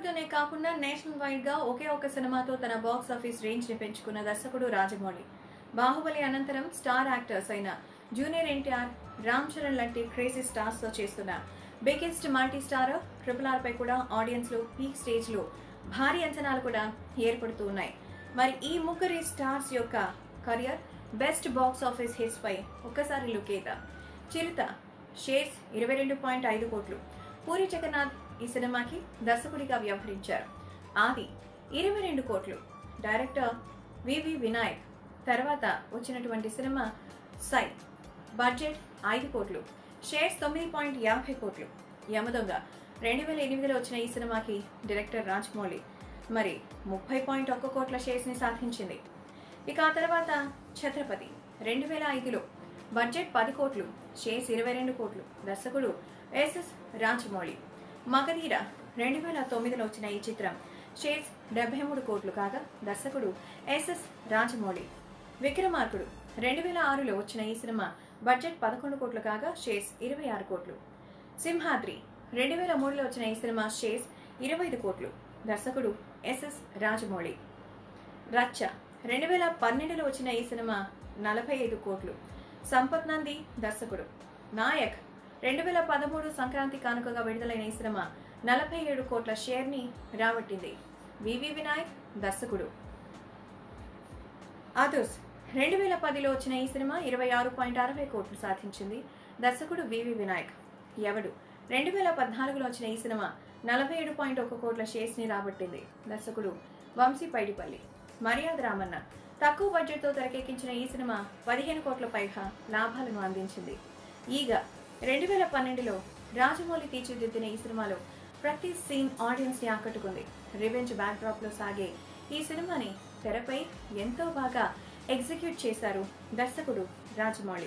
తెలుగుతోనే కాకుండా national wide గా ఒకే ఒక సినిమాతో తన బాక్స్ ఆఫీస్ రేంజ్ ని పెంచుకున్న దర్శకుడు రాజమౌళి బాహుబలి అనంతరం స్టార్ యాక్టర్స్ అయిన జూనియర్ ఎన్టీఆర్ రామ్ చరణ్ లాంటి క్రేజీ స్టార్స్ తో చేస్తున్న biggest multi star triple R పై కూడా ఆడియన్స్ లో పీక్ స్టేజ్ లో భారీ అంచనాలు కూడా ఏర్పడుతూ ఉన్నాయి మరి ఈ ముగ్గురి స్టార్స్ యొక్క career best box office hits పై ఒక్కసారి లుక్ వేద్దాం చిరుత షేర్స్ ఇరవై రెండు పాయింట్ ఐదు కోట్లు పూరి జగన్నాథ్ ఈ సినిమాకి దర్శకుడిగా వ్యవహరించారు ఆది ఇరవై రెండు కోట్లు డైరెక్టర్ వివి వినాయక్ తర్వాత వచ్చినటువంటి సినిమా సై బడ్జెట్ ఐదు కోట్లు షేర్స్ తొమ్మిది పాయింట్ యాభై కోట్లు యమదొంగ రెండు వేల ఎనిమిదిలో వచ్చిన ఈ సినిమాకి డైరెక్టర్ రాజమౌళి మరి ముప్పై పాయింట్ ఒక్క కోట్ల షేర్స్ ని సాధించింది ఇక ఆ తర్వాత ఛత్రపతి రెండు వేల ఐదులో బడ్జెట్ పది కోట్లు షేర్స్ ఇరవై రెండు కోట్లు దర్శకుడు ఎస్ఎస్ రాజమౌళి మగధీర రెండు వేల తొమ్మిదిలో వచ్చిన ఈ చిత్రం షేర్స్ డెబ్బై మూడు కోట్లు కాగా దర్శకుడు ఎస్ఎస్ రాజమౌళి విక్రమార్కుడు రెండు వేల ఆరులో వచ్చిన ఈ సినిమా బడ్జెట్ పదకొండు కోట్లు కాగా షేర్స్ ఇరవై ఆరు కోట్లు సింహాద్రి రెండు వేల మూడులో వచ్చిన ఈ సినిమా షేర్స్ ఇరవై ఐదు కోట్లు దర్శకుడు ఎస్ఎస్ రాజమౌళి రచ్చ రెండు వేల పన్నెండులో వచ్చిన ఈ సినిమా నలభై ఐదు కోట్లు సంపత్ నంది దర్శకుడు నాయక్ రెండు వేల పదమూడు సంక్రాంతి కానుకగా విడుదలైన ఈ సినిమా నలభై ఏడు కోట్ల షేర్ ని రాబట్టింది వివి వినాయక్ దర్శకుడు అదుర్స్ రెండు వేల పదిలో వచ్చిన ఈ సినిమా ఇరవై ఆరు పాయింట్ అరవై కోట్లు సాధించింది దర్శకుడు వివి వినాయక్ ఎవడు రెండు వేల పద్నాలుగులో వచ్చిన ఈ సినిమా నలభై ఏడు పాయింట్ ఒక కోట్ల షేర్స్ ని రాబట్టింది దర్శకుడు వంశీ పైడిపల్లి మర్యాద రామన్న తక్కువ బడ్జెట్తో తెరకెక్కించిన ఈ సినిమా పదిహేను కోట్ల పైగా లాభాలను అందించింది ఈగ రెండు వేల పన్నెండులో రాజమౌళి తీర్చిదిద్దిన ఈ సినిమాలో ప్రతి సీన్ ఆడియన్స్ ని ఆకట్టుకుంది రివెంజ్ బ్యాక్డ్రాప్ లో సాగే ఈ సినిమాని తెరపై ఎంతో బాగా ఎగ్జిక్యూట్ చేశారు దర్శకుడు రాజమౌళి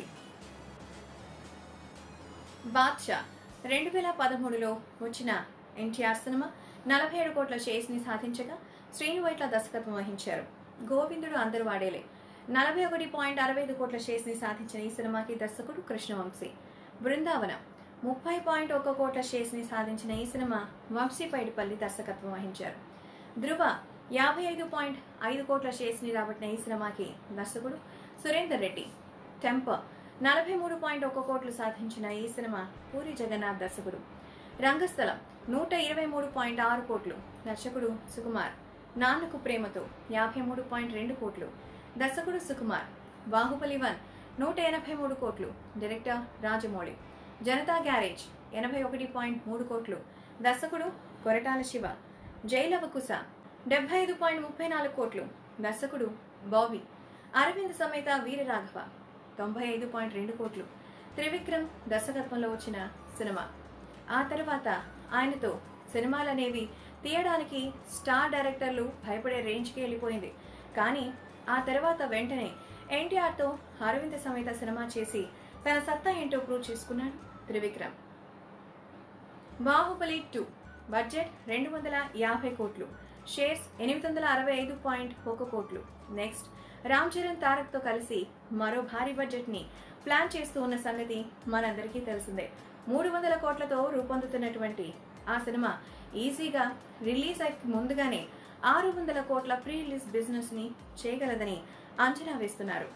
బాద్షా రెండు వేల పదమూడులో వచ్చిన ఎన్టీఆర్ సినిమా నలభై ఏడు కోట్ల షేర్స్ ని సాధించగా శ్రీను వైట్ల దర్శకత్వం వహించారు గోవిందుడు అందరు వాడేలే నలభై ఒకటి పాయింట్ అరవై ఐదు కోట్ల షేర్స్ ని సాధించిన ఈ సినిమాకి దర్శకుడు కృష్ణవంశీ బృందావనం ముప్పై పాయింట్ ఒక కోట్ల షేర్స్ ని సాధించిన ఈ సినిమా వంశీ పైడిపల్లి దర్శకత్వం వహించారు ధృవ యాభై ఐదు పాయింట్ ఐదు కోట్ల షేర్స్ ని రాబట్టిన ఈ సినిమాకి దర్శకుడు సురేందర్ రెడ్డి టెంపర్ నలభై మూడు పాయింట్ ఒక కోట్లు సాధించిన ఈ సినిమా పూరి జగన్నాథ్ దర్శకుడు రంగస్థలం నూట ఇరవై మూడు పాయింట్ ఆరు కోట్లు దర్శకుడు సుకుమార్ నాన్నకు ప్రేమతో యాభై మూడు పాయింట్ రెండు కోట్లు దర్శకుడు సుకుమార్ బాహుబలి వన్ నూట ఎనభై మూడు కోట్లు డైరెక్టర్ రాజమౌళి జనతా గ్యారేజ్ ఎనభై ఒకటి పాయింట్ మూడు కోట్లు దర్శకుడు కొరటాల శివ జైలవకుశ డెబ్బై ఐదు పాయింట్ ముప్పై నాలుగు కోట్లు దర్శకుడు బాబీ అరవింద్ సమేత వీరరాఘవ తొంభై ఐదు పాయింట్ రెండు కోట్లు త్రివిక్రమ్ దర్శకత్వంలో వచ్చిన సినిమా ఆ తర్వాత ఆయనతో సినిమాలనేవి తీయడానికి స్టార్ డైరెక్టర్లు భయపడే రేంజ్కి వెళ్ళిపోయింది కానీ ఆ తర్వాత వెంటనే ఎన్టీఆర్తో అరవింద్ సమేత సినిమా చేసి తన సత్తా ఏంటో ప్రూవ్ చేసుకున్నాడు త్రివిక్రమ్ బాహుబలి టూ బడ్జెట్ రెండు వందల యాభై కోట్లు షేర్స్ ఎనిమిది వందల అరవై ఐదు పాయింట్ ఒక కోట్లు నెక్స్ట్ రామ్ చరణ్ తారక్ తో కలిసి మరో భారీ బడ్జెట్ ని ప్లాన్ చేస్తూ ఉన్న సంగతి మనందరికీ తెలిసిందే మూడు వందల కోట్లతో రూపొందుతున్నటువంటి ఆ సినిమా ఈజీగా రిలీజ్ అయ్యి ముందుగానే ఆరు వందల కోట్ల ప్రీ రిలీజ్ బిజినెస్ ని చేయగలదని అంచనా వేస్తున్నారు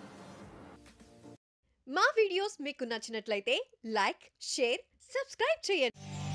మా వీడియోస్ మీకు నచ్చినట్లయితే లైక్ షేర్ సబ్స్క్రైబ్ చేయండి